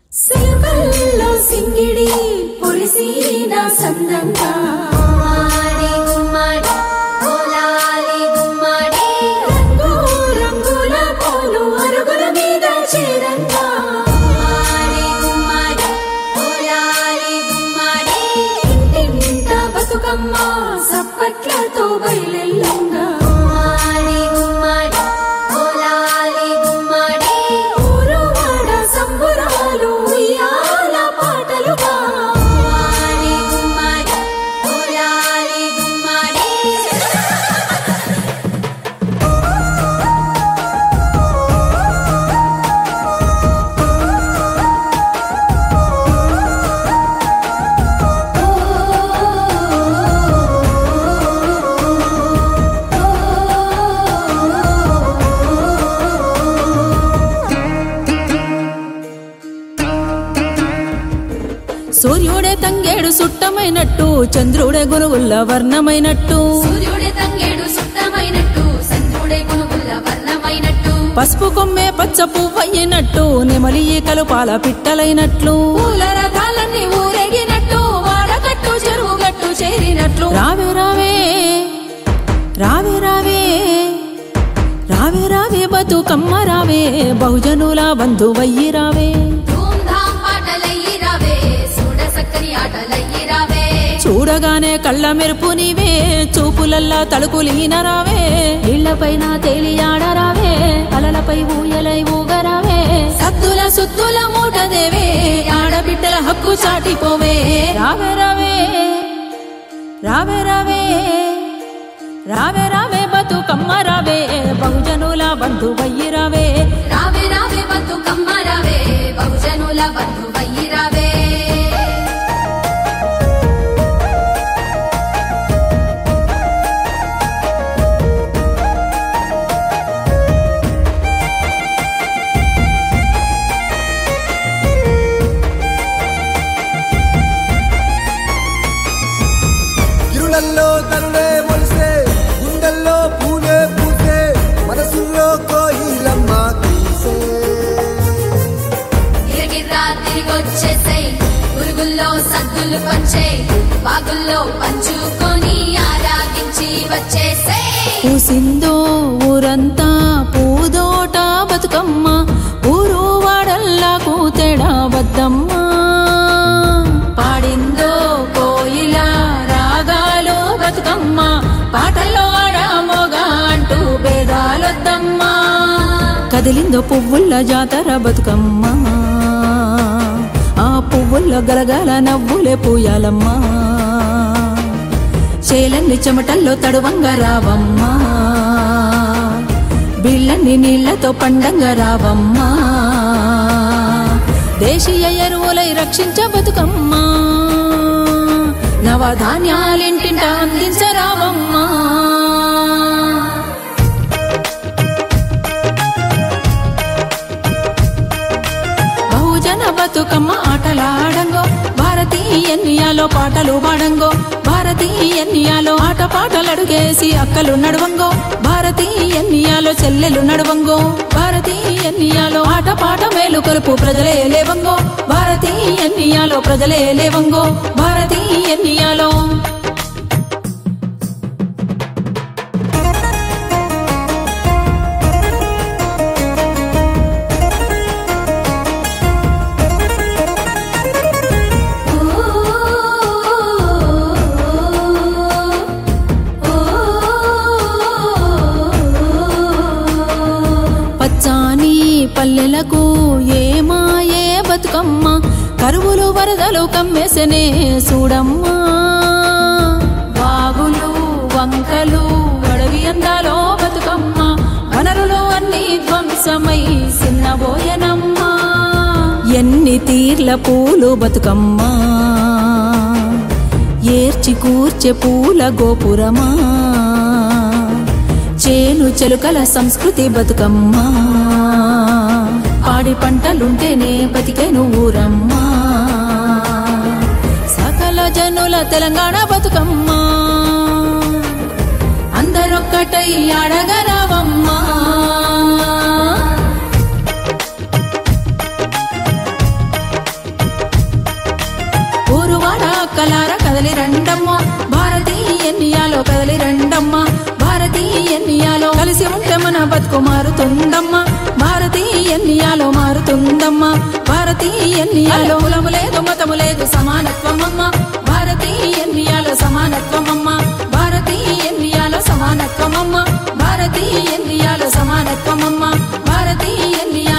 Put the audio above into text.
సిల్వల్లో సింగిడి పొలిసిన సందంగా గుమ్మడి గుమ్మడి కోలాలి గుమ్మడి రంగు రంగుల పూలు అరుగుల మీద చేరంగా గుమ్మడి గుమ్మడి కోలాలి గుమ్మడి ఇంటింట బతుకమ్మ సప్పట్లతో బయలెల్లంగా గుమ్మడి గుమ్మడి కోలాలి గుమ్మడి ఊరు వాడ సంబురాలు ఉయ్యాల పాటలుగా గుమ్మడి గుమ్మడి కోలాలి గుమ్మడి సూర్యుడే తంగేడు సుట్టమైనట్టు చంద్రుడే గురువుల్ల వర్ణమైనట్టు సూర్యుడే తంగేడు సుత్తమైనట్టు చంద్రుడే కొనుగుల్ల వర్ణమైనట్టు పసుపు కొమ్మే పచ్చ పువ్వయ్యినట్టు నెమలి ఈకలు పాల పిట్టలైనట్లు పూల రథాలన్నీ ఊరేగినట్టు వాడకట్టు చెరువు గట్టు చేరినట్లు రావే రావే రావే రావే రావే రావే బతుకమ్మ రావే బహుజనుల బంధువయ్యి రావే ధూమ్ ధామ్ పాటలయ్యి రావే చూడ సక్కని ఆటలయ్యి రావే చూడగానే కళ్ళ మెరుపు నీవే చూపులల్లా తలుపులీన రావే ఇళ్లపైన తేలియాడరావే అలలపై ఊయలై ఊగరావే సత్తుల సుత్తుల మూటదేవే ఆడబిడ్డల హక్కు చాటిపోవే రావే రావే రావే రావే రావే రావే బతుకమ్మ రావే బహుజనుల బంధువయ్యి రావే రావే రావే బతుకమ్మ రావే బహుజనుల బంధువయ్యి రావే ఇరులల్లో తరుణే మొలిసే గుండెల్లో పూలే పూసే మనసుల్లో కోయిలమ్మ తీసే గిరగిర్రా తిరిగొచ్చేసేయ్ పురుగుల్లో సద్దులు పంచేయ్ బాగుల్లో పంచుకొని ఆరాగించి వచ్చేసేయ్ పూసిందో ఊరంతా పూదోట బతుకమ్మ ఊరు వాడల్లా కూతెడా వద్దమ్మ పాడిందో కోయిల రాగాలు బతుకమ్మ పాటల్లో ఆడామోగా అంటూ భేదాలొద్దమ్మా కదిలిందో పువ్వుల్ల జాతర బతుకమ్మ ఆ పువ్వుల్లో గలగల నవ్వులే పూయాలమ్మా చేలన్ని చెమటల్లో తడువంగా రావమ్మా బిళ్ళన్ని నీళ్లతో పండంగా రావమ్మా దేశీయ ఎరువులై రక్షించ బతుకమ్మా నవధాన్యాలింటింట అందించరావమ్మా బహుజన బతుకమ్మ ఆటలాడంగో భారతీయన్యాలో పాటలు పాడంగో భారతీయన్యాలో ఆట పాటలు అడుగేసి అక్కలు నడువంగో భారతీయన్యాలో చెల్లెలు నడువంగో భారతీయన్యాలో ఆట పాట మేలు కొలుపు ప్రజలే లేవంగో భారతీయన్యాలో ప్రజలే లేవంగో భారతీయన్యాలో పచ్చాని పల్లెలకు ఏమాయే బతుకమ్మ కరువులు వరదలు కమ్మేసనే చూడమ్మా వాగులు వంకలు అడవి అందాలో బతుకమ్మ వనరులు అన్ని ధ్వంసమై చిన్నబోయనమ్మా ఎన్ని తీర్ల పూలు బతుకమ్మ ఏర్చి కూర్చె పూల గోపురమా చేను చెలుకల సంస్కృతి బతుకమ్మా పాడి పంటలుంటేనే బతికేను ఊరమ్మా సకల జనుల తెలంగాణ బతుకమ్మా అందరొక్కటై అడగరావమ్మా బతుకు మారుతుందమ్మా భారతీయ ఎన్నియాలో మారుతుందమ్మా భారతీయ ఎన్నియాలో కులము లేదు మతము లేదు సమానత్వం అమ్మ భారతీయ ఎన్నియాలో సమానత్వం అమ్మ భారతీయ ఎన్నియాలో సమానత్వం అమ్మ భారతీయ ఎన్నియాలో సమానత్వం అమ్మ భారతీయ ఎన్నియాలో